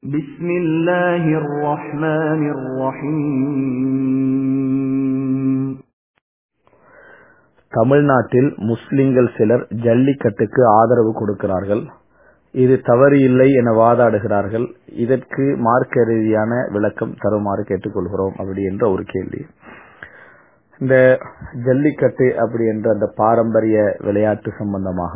بسم الله الرحمن الرحيم தமிழ்நாட்டில் முஸ்லிம்கள் சிலர் ஜல்லிக்கட்டுக்கு ஆதரவு கொடுக்கிறார்கள் இது தவறு இல்லை என வாதாடுகிறார்கள் இதற்கு மார்க்க ரீதியான விளக்கம் தருமாறு கேட்டுக்கொள்கிறோம் அப்படி என்ற ஒரு கேள்வி இந்த ஜல்லிக்கட்டு அப்படி என்ற அந்த பாரம்பரிய விளையாட்டு சம்பந்தமாக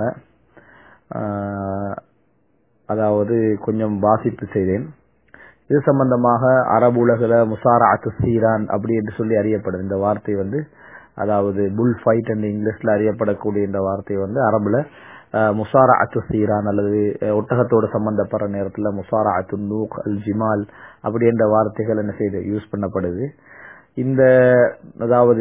ஆஹ், அதாவது கொஞ்சம் வாசிப்பு செய்தேன் இது சம்பந்தமாக அரபு உலகில முசாராத்து சீரான் அப்படி என்று சொல்லி அறியப்படுது இந்த வார்த்தை வந்து அதாவது புல் ஃபைட் என்ற இங்கிலீஷ்ல அறியப்படக்கூடிய இந்த வார்த்தை வந்து அரபுல முசாரா அத்து சீரான் அல்லது அஹ், ஒட்டகத்தோடு சம்பந்தப்படுற நேரத்துல முசாரா அத்து நூக் அல் ஜிமால் அப்படி என்ற வார்த்தைகள் என்ன செய்து யூஸ் பண்ணப்படுது இந்த அதாவது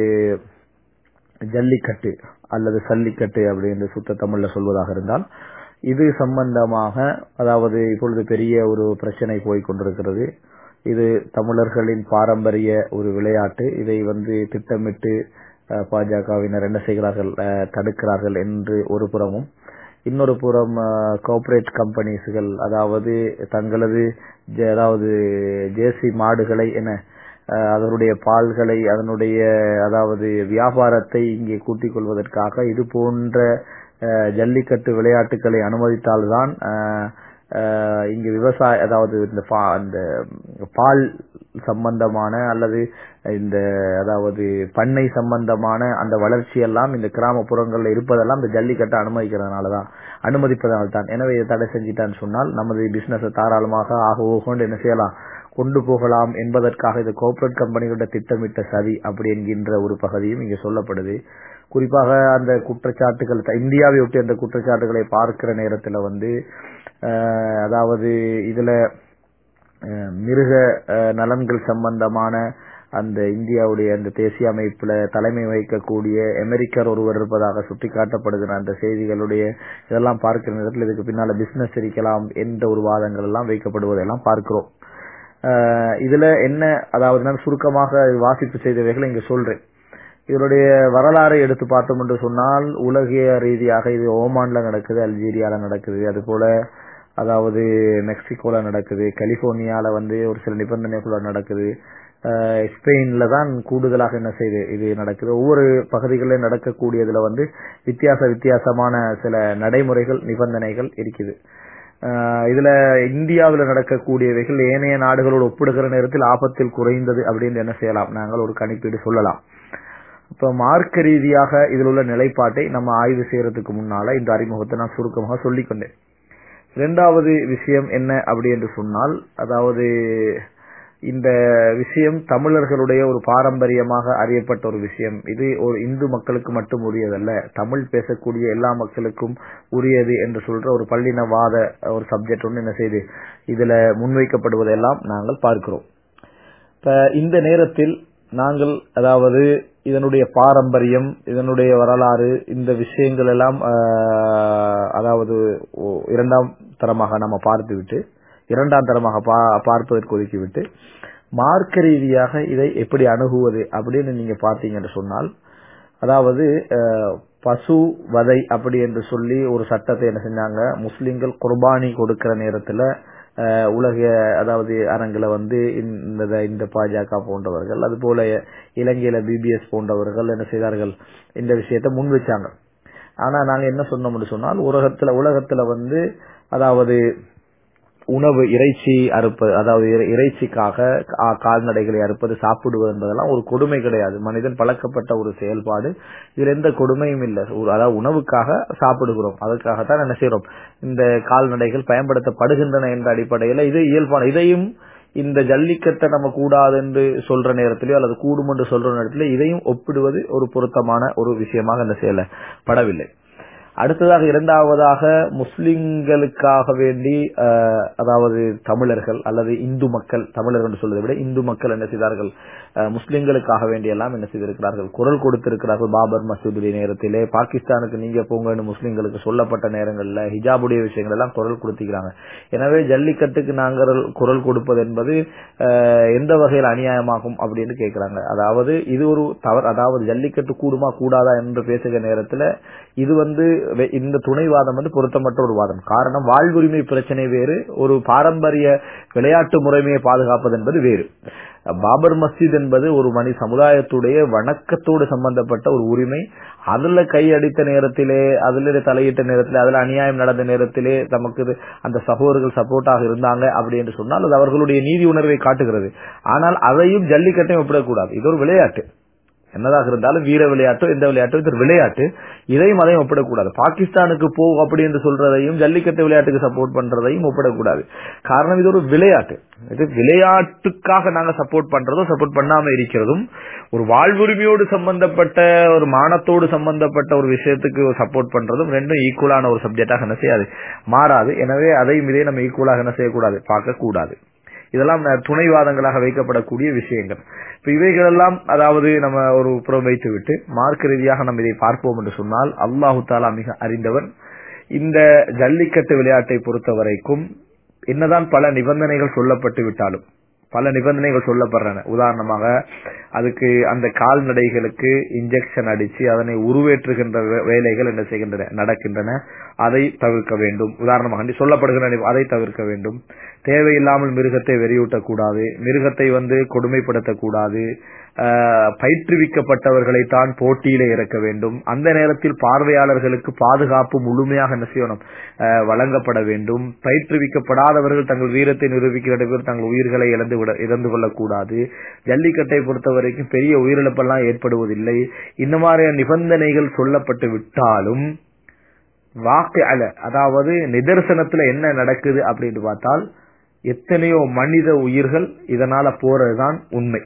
ஜல்லிக்கட்டு அல்லது சல்லிக்கட்டு அப்படி என்று சுத்த தமிழ்ல சொல்வதாக இருந்தால் இது சம்பந்தமாக அதாவது இப்பொழுது பெரிய ஒரு பிரச்சனை போய் கொண்டிருக்கிறது இது தமிழர்களின் பாரம்பரிய ஒரு விளையாட்டு இதை வந்து திட்டமிட்டு அஹ், பாஜகவினர் என்ன செய்கிறார்கள் அஹ், தடுக்கிறார்கள் என்று ஒரு புறமும் இன்னொரு புறம் கோஆபரேட் கம்பெனிஸ்கள் அதாவது தங்களது ஜ- அதாவது ஜேசி மாடுகளை என்ன அஹ், அதனுடைய பால்களை அதனுடைய அதாவது வியாபாரத்தை இங்கே கூட்டிக் கொள்வதற்காக இது போன்ற அஹ், ஜல்லிக்கட்டு விளையாட்டுகளை அனுமதித்தால்தான் அஹ், அஹ், இங்கு விவசாய அதாவது இந்த பா- அந்த பால் சம்பந்தமான அல்லது இந்த அதாவது பண்ணை சம்பந்தமான அந்த வளர்ச்சி எல்லாம் இந்த கிராமப்புறங்கள்ல இருப்பதெல்லாம் இந்த ஜல்லிக்கட்டை அனுமதிக்கிறதுனால தான் அனுமதிப்பதனால தான் எனவே இதை தடை செஞ்சிட்டான்னு சொன்னால் நமது பிசினஸ் தாராளமாக ஆக ஓகோண்டு என்ன செய்யலாம் கொண்டு போகலாம் என்பதற்காக இது கோஆபரேட் கம்பெனிகளோட திட்டமிட்ட சதி அப்படி என்கின்ற ஒரு பகுதியும் இங்கே சொல்லப்படுது குறிப்பாக அந்த குற்றச்சாட்டுகள் த- இந்தியாவை ஒட்டி அந்த குற்றச்சாட்டுகளை பார்க்கிற நேரத்துல வந்து அஹ், அதாவது இதுல அஹ், மிருக அஹ், நலன்கள் சம்பந்தமான அந்த இந்தியாவுடைய அந்த தேசிய அமைப்புல தலைமை வகிக்கக்கூடிய அமெரிக்கர் ஒருவர் இருப்பதாக சுட்டிக்காட்டப்படுகிற அந்த செய்திகளுடைய இதெல்லாம் பார்க்கிற நேரத்தில் இதுக்கு பின்னால பிசினஸ் இருக்கலாம் என்ற ஒரு வாதங்கள் எல்லாம் வைக்கப்படுவதெல்லாம் பார்க்கிறோம் அஹ், இதுல என்ன அதாவது நான் சுருக்கமாக வாசிப்பு செய்தவைகளை இங்க சொல்றேன் இதனுடைய வரலாறை எடுத்து பார்த்தோம் என்று சொன்னால் உலகிய ரீதியாக இது ஓமான்ல நடக்குது அல்ஜீரியால நடக்குது அது போல அதாவது மெக்சிகோல நடக்குது கலிபோர்னியால வந்து ஒரு சில நிபந்தனைக்குள்ள நடக்குது அஹ் ஸ்பெயின்ல தான் கூடுதலாக என்ன செய்யுது இது நடக்குது ஒவ்வொரு பகுதிகளில் நடக்கக்கூடியதுல வந்து வித்தியாச வித்தியாசமான சில நடைமுறைகள் நிபந்தனைகள் இருக்குது அஹ் இதுல இந்தியாவில் நடக்கக்கூடியவைகள் ஏனைய நாடுகளோடு ஒப்பிடுகிற நேரத்தில் ஆபத்தில் குறைந்தது அப்படின்னு என்ன செய்யலாம் நாங்கள் ஒரு கணிப்பீடு சொல்லலாம் இப்ப மார்க்க ரீதியாக இதில் உள்ள நிலைப்பாட்டை நம்ம ஆய்வு செய்யறதுக்கு முன்னால இந்த அறிமுகத்தை நான் சுருக்கமாக சொல்லிக்கொண்டேன் இரண்டாவது விஷயம் என்ன அப்படி என்று சொன்னால் அதாவது இந்த விஷயம் தமிழர்களுடைய ஒரு பாரம்பரியமாக அறியப்பட்ட ஒரு விஷயம் இது ஒரு இந்து மக்களுக்கு மட்டும் உரியதல்ல தமிழ் பேசக்கூடிய எல்லா மக்களுக்கும் உரியது என்று சொல்ற ஒரு பள்ளினவாத ஒரு சப்ஜெக்ட் ஒன்று என்ன செய்து இதுல முன்வைக்கப்படுவதெல்லாம் நாங்கள் பார்க்கிறோம் இப்ப இந்த நேரத்தில் நாங்கள் அதாவது இதனுடைய பாரம்பரியம் இதனுடைய வரலாறு இந்த விஷயங்கள் எல்லாம் ஆஹ், அதாவது ஓ- இரண்டாம் தரமாக நம்ம பார்த்துவிட்டு இரண்டாம் தரமாக பா- பார்ப்பதற்கு ஒதுக்கிவிட்டு மார்க்க ரீதியாக இதை எப்படி அணுகுவது அப்படின்னு நீங்க பார்த்தீங்கன்னு சொன்னால் அதாவது அஹ், பசு வதை அப்படி என்று சொல்லி ஒரு சட்டத்தை என்ன செஞ்சாங்க முஸ்லிம்கள் குர்பானி கொடுக்கிற நேரத்துல அஹ், உலக அதாவது அரங்குல வந்து இந்த இந்த பாஜக போன்றவர்கள் அது போல இலங்கையில பிபிஎஸ் போன்றவர்கள் என்ன செய்தார்கள் இந்த விஷயத்தை முன் வச்சாங்க ஆனா நாங்க என்ன சொன்னோம்னு சொன்னால் உலகத்துல உலகத்துல வந்து அதாவது உணவு இறைச்சி அறுப்பது அதாவது இறை- இறைச்சிக்காக கா- கால்நடைகளை அறுப்பது சாப்பிடுவது என்பதெல்லாம் ஒரு கொடுமை கிடையாது மனிதன் பழக்கப்பட்ட ஒரு செயல்பாடு இதுல எந்த கொடுமையும் இல்லை ஒரு- அதாவது உணவுக்காக சாப்பிடுகிறோம் அதற்காகத்தான் என்ன செய்யறோம் இந்த கால்நடைகள் பயன்படுத்தப்படுகின்றன என்ற அடிப்படையில இது இயல்பான இதையும் இந்த ஜல்லிக்கட்டை நம்ம கூடாது என்று சொல்ற நேரத்திலயோ அல்லது கூடும் என்று சொல்ற நேரத்திலோ இதையும் ஒப்பிடுவது ஒரு பொருத்தமான ஒரு விஷயமாக இந்த செயல படவில்லை அடுத்ததாக இரண்டாவதாக முஸ்லிம்களுக்காக வேண்டி அஹ், அதாவது தமிழர்கள் அல்லது இந்து மக்கள் தமிழர்கள் என்று சொல்வதை விட இந்து மக்கள் என்ன செய்தார்கள் அஹ், முஸ்லிம்களுக்காக வேண்டி எல்லாம் என்ன செய்திருக்கிறார்கள் குரல் கொடுத்திருக்கிறார்கள் பாபர் மசூதுடைய நேரத்திலே பாகிஸ்தானுக்கு நீங்க போங்கன்னு முஸ்லிம்களுக்கு சொல்லப்பட்ட நேரங்கள்ல ஹிஜாபுடைய விஷயங்கள் எல்லாம் குரல் கொடுத்திருக்கிறாங்க எனவே ஜல்லிக்கட்டுக்கு நாங்கள் குரல் கொடுப்பது என்பது அஹ், எந்த வகையில் அநியாயமாகும் அப்படின்னு கேட்கிறாங்க அதாவது இது ஒரு தவறு அதாவது ஜல்லிக்கட்டு கூடுமா கூடாதா என்று பேசுகிற நேரத்துல இது வந்து வெ- இந்த துணைவாதம் வந்து பொருத்தமற்ற ஒரு வாதம் காரணம் வாழ்வுரிமை பிரச்சனை வேறு ஒரு பாரம்பரிய விளையாட்டு முறைமையை பாதுகாப்பது என்பது வேறு பாபர் மஸ்ஜித் என்பது ஒரு மணி சமுதாயத்துடைய வணக்கத்தோடு சம்பந்தப்பட்ட ஒரு உரிமை அதுல கையடித்த நேரத்திலே அதுல தலையிட்ட நேரத்திலே அதுல அநியாயம் நடந்த நேரத்திலே நமக்கு இது- அந்த சகோதரர்கள் சப்போர்ட்டாக இருந்தாங்க அப்படி என்று சொன்னால் அது அவர்களுடைய நீதி உணர்வை காட்டுகிறது ஆனால் அதையும் ஜல்லிக்கட்டையும் ஒப்பிடக்கூடாது இது ஒரு விளையாட்டு என்னதாக இருந்தாலும் வீர விளையாட்டோ எந்த விளையாட்டோ இது ஒரு விளையாட்டு இதையும் அதையும் ஒப்பிடக்கூடாது பாகிஸ்தானுக்கு போ அப்படி என்று சொல்றதையும் ஜல்லிக்கட்டு விளையாட்டுக்கு சப்போர்ட் பண்றதையும் ஒப்பிடக்கூடாது காரணம் இது ஒரு விளையாட்டு இது விளையாட்டுக்காக நாங்க சப்போர்ட் பண்றதும் சப்போர்ட் பண்ணாம இருக்கிறதும் ஒரு வாழ்வுரிமையோடு சம்பந்தப்பட்ட ஒரு மானத்தோடு சம்பந்தப்பட்ட ஒரு விஷயத்துக்கு சப்போர்ட் பண்றதும் ரெண்டும் ஈக்குவலான ஒரு சப்ஜெக்டாக என்ன செய்யாது மாறாது எனவே அதையும் இதையும் நம்ம ஈக்குவலாக என்ன செய்யக்கூடாது பார்க்க கூடாது இதெல்லாம் ந- துணைவாதங்களாக வைக்கப்படக்கூடிய விஷயங்கள் இப்ப இவைகளெல்லாம் அதாவது நம்ம ஒரு புறம் வைத்து விட்டு மார்க்க ரீதியாக நம்ம இதை பார்ப்போம் என்று சொன்னால் அல்லாஹு தாலா மிக அறிந்தவன் இந்த ஜல்லிக்கட்டு விளையாட்டை பொறுத்த வரைக்கும் என்னதான் பல நிபந்தனைகள் சொல்லப்பட்டு விட்டாலும் பல நிபந்தனைகள் சொல்லப்படுறன உதாரணமாக அதுக்கு அந்த கால்நடைகளுக்கு இன்ஜெக்ஷன் அடிச்சு அதனை உருவேற்றுகின்ற வே- வேலைகள் என்ன செய்கின்றன நடக்கின்றன அதை தவிர்க்க வேண்டும் உதாரணமாக இங்கே சொல்லப்படுகிற நிப- அதை தவிர்க்க வேண்டும் தேவையில்லாமல் மிருகத்தை வெறியூட்டக்கூடாது மிருகத்தை வந்து கொடுமைப்படுத்தக்கூடாது ஆஹ், பயிற்றுவிக்கப்பட்டவர்களை தான் போட்டியிலே இறக்க வேண்டும் அந்த நேரத்தில் பார்வையாளர்களுக்கு பாதுகாப்பு முழுமையாக என்ன செய்யணும் ஆஹ், வழங்கப்பட வேண்டும் பயிற்றுவிக்கப்படாதவர்கள் தங்கள் வீரத்தை நிரூபிக்கிற பேர் தங்கள் உயிர்களை இழந்து விட இழந்து கொள்ளக்கூடாது ஜல்லிக்கட்டை பொறுத்த வரைக்கும் பெரிய உயிரிழப்பெல்லாம் ஏற்படுவதில்லை இந்த மாதிரியான நிபந்தனைகள் சொல்லப்பட்டு விட்டாலும் வாக்கு அல அதாவது நிதர்சனத்துல என்ன நடக்குது அப்படின்னு பார்த்தால் எத்தனையோ மனித உயிர்கள் இதனால போறதுதான் உண்மை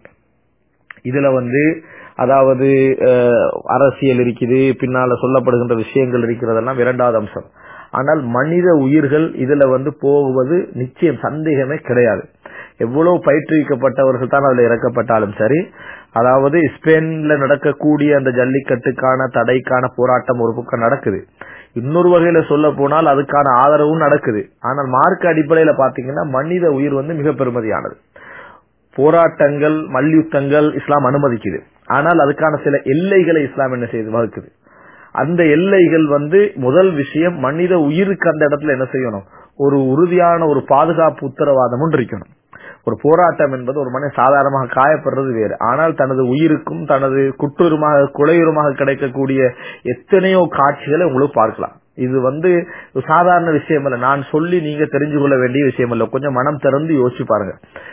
இதுல வந்து அதாவது அஹ், அரசியல் இருக்குது பின்னால சொல்லப்படுகின்ற விஷயங்கள் இருக்கிறதெல்லாம் இரண்டாவது அம்சம் ஆனால் மனித உயிர்கள் இதுல வந்து போவது நிச்சயம் சந்தேகமே கிடையாது எவ்வளவு பயிற்றுவிக்கப்பட்டவர்கள் தான் அதுல இறக்கப்பட்டாலும் சரி அதாவது ஸ்பெயின்ல நடக்கக்கூடிய அந்த ஜல்லிக்கட்டுக்கான தடைக்கான போராட்டம் ஒரு பக்கம் நடக்குது இன்னொரு வகையில சொல்ல போனால் அதுக்கான ஆதரவும் நடக்குது ஆனால் மார்க்க அடிப்படையில பாத்தீங்கன்னா மனித உயிர் வந்து மிக பெருமதியானது போராட்டங்கள் மல்யுத்தங்கள் இஸ்லாம் அனுமதிக்குது ஆனால் அதுக்கான சில எல்லைகளை இஸ்லாம் என்ன செய்து வகுக்குது அந்த எல்லைகள் வந்து முதல் விஷயம் மனித உயிருக்கு அந்த இடத்துல என்ன செய்யணும் ஒரு உறுதியான ஒரு பாதுகாப்பு உத்தரவாதம் ஒன்று இருக்கணும் ஒரு போராட்டம் என்பது ஒரு மனிதன் சாதாரணமாக காயப்படுறது வேறு ஆனால் தனது உயிருக்கும் தனது குற்றுருமாக கொலையுரமாக கிடைக்கக்கூடிய எத்தனையோ காட்சிகளை உங்களுக்கு பார்க்கலாம் இது வந்து ஒரு சாதாரண விஷயம் அல்ல நான் சொல்லி நீங்க தெரிஞ்சு கொள்ள வேண்டிய விஷயம் அல்ல கொஞ்சம் மனம் திறந்து யோசிச்சு பாருங்க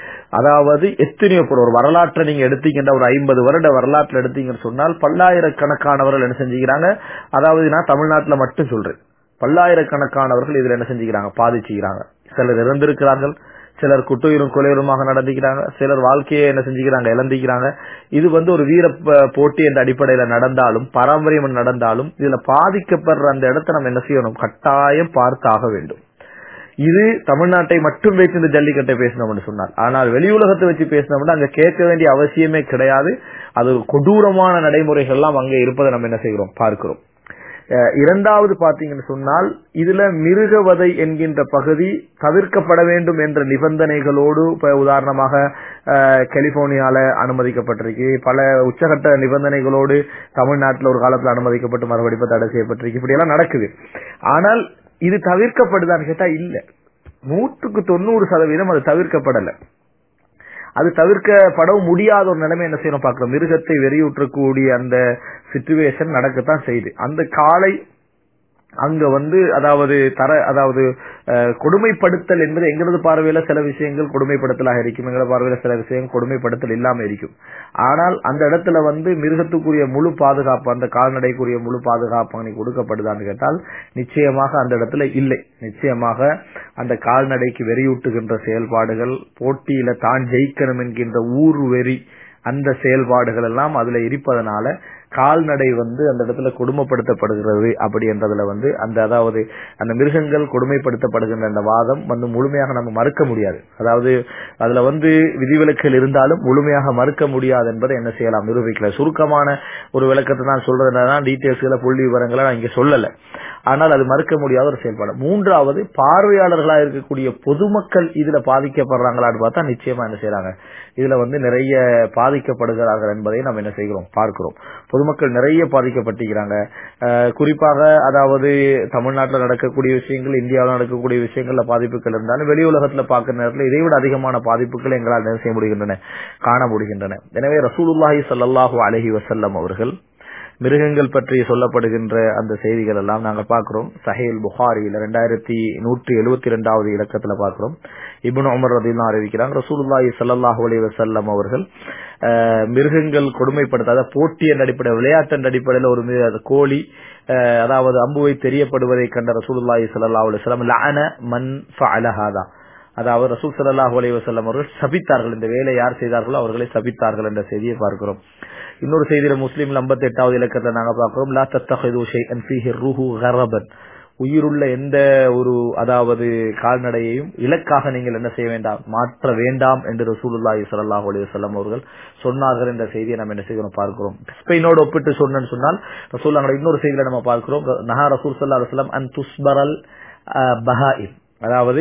அதாவது எத்தனையோ பேர் ஒரு வரலாற்றை நீங்க எடுத்தீங்கன்னா ஒரு ஐம்பது வருட வரலாற்றுல எடுத்தீங்கன்னு சொன்னால் பல்லாயிரக்கணக்கானவர்கள் என்ன செஞ்சுக்கிறாங்க அதாவது நான் தமிழ்நாட்டுல மட்டும் சொல்றேன் பல்லாயிரக்கணக்கானவர்கள் இதுல என்ன செஞ்சுக்கிறாங்க பாதிச்சுக்கிறாங்க சிலர் இறந்திருக்கிறார்கள் சிலர் குட்டுயிரும் கொலையுருமாக நடந்துக்கிறாங்க சிலர் வாழ்க்கையை என்ன செஞ்சுக்கிறாங்க இழந்திக்கிறாங்க இது வந்து ஒரு வீர ப- போட்டி என்ற அடிப்படையில நடந்தாலும் பாரம்பரியம் நடந்தாலும் இதுல பாதிக்கப்படுற அந்த இடத்தை நம்ம என்ன செய்யணும் கட்டாயம் பார்த்தாக வேண்டும் இது தமிழ்நாட்டை மட்டும் வைத்து இந்த ஜல்லிக்கட்டை பேசினோம்னு சொன்னார் ஆனால் வெளி உலகத்தை வச்சு பேசினோம்னா அங்க கேட்க வேண்டிய அவசியமே கிடையாது அது கொடூரமான நடைமுறைகள் எல்லாம் அங்க இருப்பதை நம்ம என்ன செய்கிறோம் பார்க்கிறோம் அஹ் இரண்டாவது பாத்தீங்கன்னு சொன்னால் இதுல மிருகவதை என்கின்ற பகுதி தவிர்க்கப்பட வேண்டும் என்ற நிபந்தனைகளோடு இப்ப உதாரணமாக அஹ், கலிபோர்னியால அனுமதிக்கப்பட்டிருக்கு பல உச்சகட்ட நிபந்தனைகளோடு தமிழ்நாட்டில் ஒரு காலத்துல அனுமதிக்கப்பட்டு மறுபடி இப்ப தடை செய்யப்பட்டிருக்கு இப்படி எல்லாம் நடக்குது ஆனால் இது தவிர்க்கப்படுதான்னு கேட்டா இல்ல நூற்றுக்கு தொண்ணூறு சதவீதம் அது தவிர்க்கப்படல அது தவிர்க்கப்படவும் முடியாத ஒரு நிலைமை என்ன செய்யணும் பார்க்கிறோம் மிருகத்தை வெறியூற்றக்கூடிய அந்த சிச்சுவேஷன் நடக்கத்தான் செய்யுது அந்த காலை அங்க வந்து அதாவது தர அதாவது அஹ், கொடுமைப்படுத்தல் என்பது எங்களது பார்வையில சில விஷயங்கள் கொடுமைப்படுத்தலாக இருக்கும் எங்களது பார்வையில சில விஷயங்கள் கொடுமைப்படுத்தல் இல்லாம இருக்கும் ஆனால் அந்த இடத்துல வந்து மிருகத்துக்குரிய முழு பாதுகாப்பு அந்த கால்நடைக்குரிய முழு பாதுகாப்பு அன்னைக்கு கொடுக்கப்படுதான்னு கேட்டால் நிச்சயமாக அந்த இடத்துல இல்லை நிச்சயமாக அந்த கால்நடைக்கு வெறியூட்டுகின்ற செயல்பாடுகள் போட்டியில தான் ஜெயிக்கணும் என்கின்ற ஊர் வெறி அந்த செயல்பாடுகள் எல்லாம் அதுல இருப்பதனால கால்நடை வந்து அந்த இடத்துல கொடுமைப்படுத்தப்படுகிறது அப்படி என்றதுல வந்து அந்த அதாவது அந்த மிருகங்கள் கொடுமைப்படுத்தப்படுகின்ற அந்த வாதம் வந்து முழுமையாக நம்ம மறுக்க முடியாது அதாவது அதுல வந்து விதிவிலக்குகள் இருந்தாலும் முழுமையாக மறுக்க முடியாது என்பதை என்ன செய்யலாம் நிரூபிக்கல சுருக்கமான ஒரு விளக்கத்தை நான் சொல்றது என்னன்னா டீட்டெயில்ஸ்களை புள்ளி விவரங்களை நான் இங்க சொல்லல ஆனால் அது மறுக்க முடியாத ஒரு செயல்பாடு மூன்றாவது பார்வையாளர்களா இருக்கக்கூடிய பொதுமக்கள் இதுல பாதிக்கப்படுறாங்களான்னு பார்த்தா நிச்சயமா என்ன செய்யறாங்க இதுல வந்து நிறைய பாதிக்கப்படுகிறார்கள் என்பதை நாம் என்ன செய்கிறோம் பார்க்கிறோம் பொதுமக்கள் நிறைய பாதிக்கப்பட்டிருக்கிறாங்க அஹ் குறிப்பாக அதாவது தமிழ்நாட்டில் நடக்கக்கூடிய விஷயங்கள் இந்தியாவில் நடக்கக்கூடிய விஷயங்கள்ல பாதிப்புகள் இருந்தாலும் வெளி உலகத்துல பார்க்கிற நேரத்தில் இதை விட அதிகமான பாதிப்புகள் எங்களால் என்ன செய்ய முடிகின்றன காண முடிகின்றன எனவே ரசூலுல்லாஹி ஸல்லல்லாஹு அலைஹி வஸல்லம் அவர்கள் மிருகங்கள் பற்றி சொல்லப்படுகின்ற அந்த செய்திகள் எல்லாம் நாங்க பார்க்கிறோம் சஹேல் புகாரியில ரெண்டாயிரத்தி நூற்றி எழுபத்தி ரெண்டாவது இலக்கத்துல பார்க்கிறோம் இப்னு உமர் ரதிலாம் அறிவிக்கிறாங்க ரசூலுல்லாஹி ஸல்லல்லாஹு அலைஹி வஸல்லம் அவர்கள் அஹ், மிருகங்கள் கொடுமைப்படுத்தாத போட்டியின் அடிப்படை விளையாட்டின் அடிப்படையில் ஒரு மி- அது கோழி அஹ், அதாவது அம்புவை தெரியப்படுவதை கண்ட ரசூலுல்லாஹி ஸல்லல்லாஹு அலைஹி வஸல்லம் லஅன மன் ஃபஅல ஹாதா அதாவது ரசூல் ஸல்லல்லாஹு அலைஹி வஸல்லம் அவர்கள் சபித்தார்கள் இந்த வேலை யார் செய்தார்களோ அவர்களை சபித்தார்கள் என்ற செய்தியை பார்க்கிறோம் இன்னொரு செய்தியில முஸ்லீம்ல 58வது எட்டாவது இலக்கத்தை நாங்க பார்க்கிறோம் லா தத்தஹிது ஷைஅன் ஃபீஹி ருஹு கரபன் உயிருள்ள எந்த ஒரு அதாவது கால்நடையையும் இலக்காக நீங்கள் என்ன செய்ய வேண்டாம் மாற்ற வேண்டாம் என்று ரசூலுல்லாஹி ஸல்லல்லாஹு அலைஹி வஸல்லம் அவர்கள் சொன்னார்கள் என்ற செய்தியை நம்ம என்ன செய்கிறோம் பார்க்கிறோம் ஸ்பெயினோடு ஒப்பிட்டு சொன்னேன்னு சொன்னால் ரசூலுல்லாஹ் இன்னொரு செய்தியில நம்ம பார்க்கிறோம் நஹா ரசூல் ஸல்லல்லாஹு அலைஹி வஸல்லம் அன் துஸ்பரல் பஹாயிம் அதாவது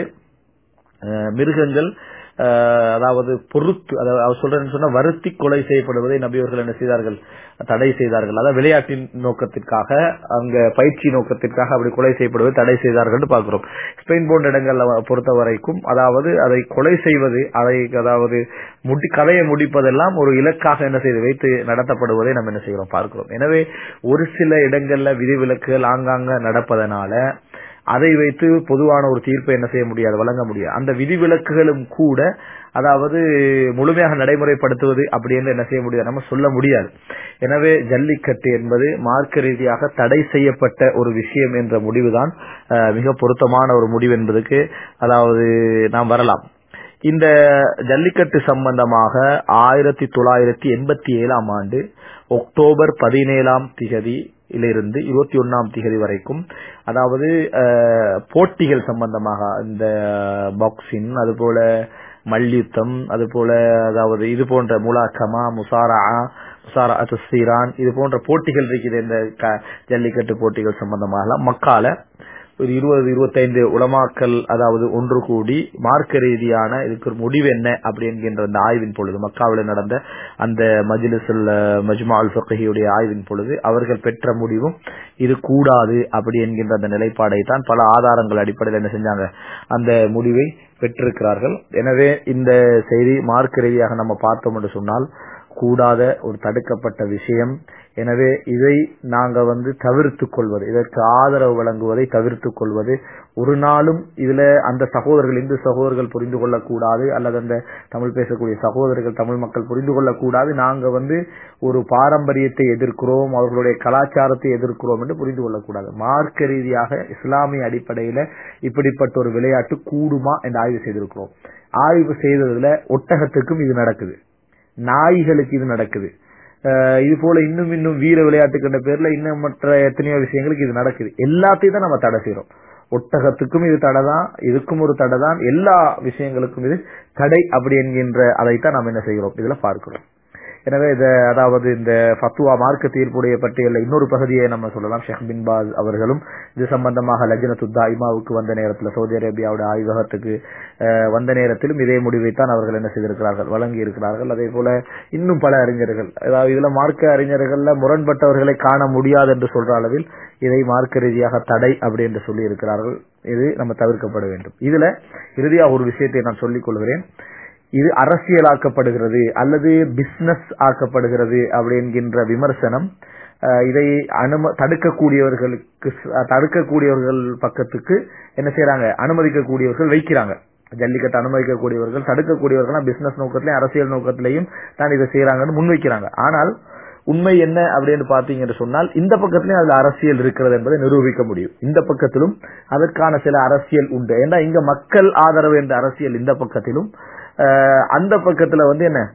அஹ் மிருகங்கள் அஹ் அதாவது பொறுத்து அதாவது அவர் சொல்றேன்னு சொன்னா வருத்தி கொலை செய்யப்படுவதை நபியவர்கள் என்ன செய்தார்கள் தடை செய்தார்கள் அதாவது விளையாட்டின் நோக்கத்திற்காக அங்க பயிற்சி நோக்கத்திற்காக அப்படி கொலை செய்யப்படுவதை தடை செய்தார்கள் பார்க்கிறோம் ஸ்பெயின் போன்ற இடங்கள்ல பொறுத்த வரைக்கும் அதாவது அதை கொலை செய்வது அதை அதாவது முடி கதையை முடிப்பதெல்லாம் ஒரு இலக்காக என்ன செய்து வைத்து நடத்தப்படுவதை நம்ம என்ன செய்கிறோம் பார்க்கிறோம் எனவே ஒரு சில இடங்கள்ல விதிவிலக்குகள் ஆங்காங்க நடப்பதனால அதை வைத்து பொதுவான ஒரு தீர்ப்பை என்ன செய்ய முடியாது வழங்க முடியாது அந்த விதிவிலக்குகளும் கூட அதாவது முழுமையாக நடைமுறைப்படுத்துவது அப்படி என்று என்ன செய்ய முடியாது நம்ம சொல்ல முடியாது எனவே ஜல்லிக்கட்டு என்பது மார்க்க ரீதியாக தடை செய்யப்பட்ட ஒரு விஷயம் என்ற முடிவுதான் அஹ், மிக பொருத்தமான ஒரு முடிவு என்பதுக்கு அதாவது நாம் வரலாம் இந்த ஜல்லிக்கட்டு சம்பந்தமாக ஆயிரத்தி தொள்ளாயிரத்தி எண்பத்தி ஏழாம் ஆண்டு அக்டோபர் பதினேழாம் திகதி இருந்து இருபத்தி ஒன்னாம் திகதி வரைக்கும் அதாவது அஹ், போட்டிகள் சம்பந்தமாக இந்த பாக்ஸிங் அதுபோல மல்யுத்தம் அதுபோல அதாவது இது போன்ற முலாக்கமா முசாரா முசாரா சீரான் இது போன்ற போட்டிகள் இருக்குது இந்த க- ஜல்லிக்கட்டு போட்டிகள் சம்பந்தமாக மக்கால ஒரு இருபது இருபத்தைந்து உலமாக்கல் அதாவது ஒன்று கூடி மார்க்க ரீதியான இதுக்கு ஒரு முடிவு என்ன அப்படி என்கின்ற அந்த ஆய்வின் பொழுது மக்காவில் நடந்த அந்த மஜ்லிஸுல் மஜ்மா அல் ஃபக்ஹியுடைய ஆய்வின் பொழுது அவர்கள் பெற்ற முடிவும் இது கூடாது அப்படி என்கின்ற அந்த நிலைப்பாடை தான் பல ஆதாரங்கள் அடிப்படையில் என்ன செஞ்சாங்க அந்த முடிவை பெற்றிருக்கிறார்கள் எனவே இந்த செய்தி மார்க்க ரீதியாக நம்ம பார்த்தோம் என்று சொன்னால் கூடாத ஒரு தடுக்கப்பட்ட விஷயம் எனவே இதை நாங்க வந்து தவிர்த்து கொள்வது இதற்கு ஆதரவு வழங்குவதை தவிர்த்து கொள்வது ஒரு நாளும் இதுல அந்த சகோதரர்கள் இந்து சகோதரர்கள் புரிந்து கொள்ளக்கூடாது அல்லது அந்த தமிழ் பேசக்கூடிய சகோதரர்கள் தமிழ் மக்கள் புரிந்து கொள்ளக்கூடாது நாங்க வந்து ஒரு பாரம்பரியத்தை எதிர்க்கிறோம் அவர்களுடைய கலாச்சாரத்தை எதிர்க்கிறோம் என்று புரிந்து கொள்ளக்கூடாது மார்க்க ரீதியாக இஸ்லாமிய அடிப்படையில இப்படிப்பட்ட ஒரு விளையாட்டு கூடுமா என்று ஆய்வு செய்திருக்கிறோம் ஆய்வு செய்ததுல ஒட்டகத்துக்கும் இது நடக்குது நாய்களுக்கு இது நடக்குது அஹ் இது போல இன்னும் இன்னும் வீர விளையாட்டுக்கின்ற பேர்ல இன்னும் மற்ற எத்தனையோ விஷயங்களுக்கு இது நடக்குது எல்லாத்தையும் தான் நம்ம தடை செய்யறோம் ஒட்டகத்துக்கும் இது தடை தான் இதுக்கும் ஒரு தடை தான் எல்லா விஷயங்களுக்கும் இது தடை அப்படி என்கின்ற அதைத்தான் நாம் என்ன செய்கிறோம் இதுல பார்க்கிறோம் எனவே இது அதாவது இந்த ஃபத்துவா மார்க்க தீர்ப்புடைய பட்டியலில் இன்னொரு பகுதியை நம்ம சொல்லலாம் ஷேக் பின் பாஸ் அவர்களும் இது சம்பந்தமாக லஜ்னத்து தாய்மாவுக்கு வந்த நேரத்தில் சவுதி அரேபியாவுடைய ஆய்வகத்துக்கு அஹ், வந்த நேரத்திலும் இதே முடிவைத்தான் அவர்கள் என்ன செய்திருக்கிறார்கள் வழங்கி இருக்கிறார்கள் அதே போல இன்னும் பல அறிஞர்கள் அதாவது இதுல மார்க்க அறிஞர்கள்ல முரண்பட்டவர்களை காண முடியாது என்று சொல்ற அளவில் இதை மார்க்க ரீதியாக தடை அப்படி என்று சொல்லி இருக்கிறார்கள் இது நம்ம தவிர்க்கப்பட வேண்டும் இதுல இறுதியாக ஒரு விஷயத்தை நான் சொல்லிக் கொள்கிறேன் இது அரசியலாக்கப்படுகிறது அல்லது பிசினஸ் ஆக்கப்படுகிறது அப்படி என்கின்ற விமர்சனம் அஹ், இதை அனும தடுக்கக்கூடியவர்களுக்கு அஹ், தடுக்கக்கூடியவர்கள் பக்கத்துக்கு என்ன செய்யறாங்க அனுமதிக்கக்கூடியவர்கள் வைக்கிறாங்க ஜல்லிக்கட்டு அனுமதிக்கக்கூடியவர்கள் தடுக்கக்கூடியவர்கள் பிசினஸ் நோக்கத்திலையும் அரசியல் நோக்கத்திலையும் தான் இதை செய்யறாங்கன்னு முன்வைக்கிறாங்க ஆனால் உண்மை என்ன அப்படின்னு பாத்தீங்கன்னு சொன்னால் இந்த பக்கத்திலும் அதுல அரசியல் இருக்கிறது என்பதை நிரூபிக்க முடியும் இந்த பக்கத்திலும் அதற்கான சில அரசியல் உண்டு ஏன்னா இங்க மக்கள் ஆதரவு என்ற அரசியல் இந்த பக்கத்திலும் அஹ், அந்த பக்கத்துல வந்து என்ன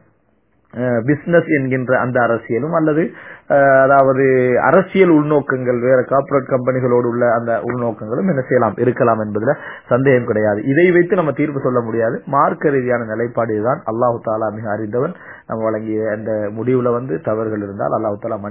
பிசினஸ் என்கின்ற அந்த அரசியலும் அல்லது அஹ், அதாவது அரசியல் உள்நோக்கங்கள் வேற கார்ப்பரேட் கம்பெனிகளோடு உள்ள அந்த உள்நோக்கங்களும் என்ன செய்யலாம் இருக்கலாம் என்பதுல சந்தேகம் கிடையாது இதை வைத்து நம்ம தீர்ப்பு சொல்ல முடியாது மார்க்க ரீதியான நிலைப்பாடு இதுதான் அல்லாஹு தாலா மிக அறிந்தவன் நம்ம வழங்கிய அந்த முடிவுல வந்து தவறுகள் இருந்தால் அல்லாஹு தாலா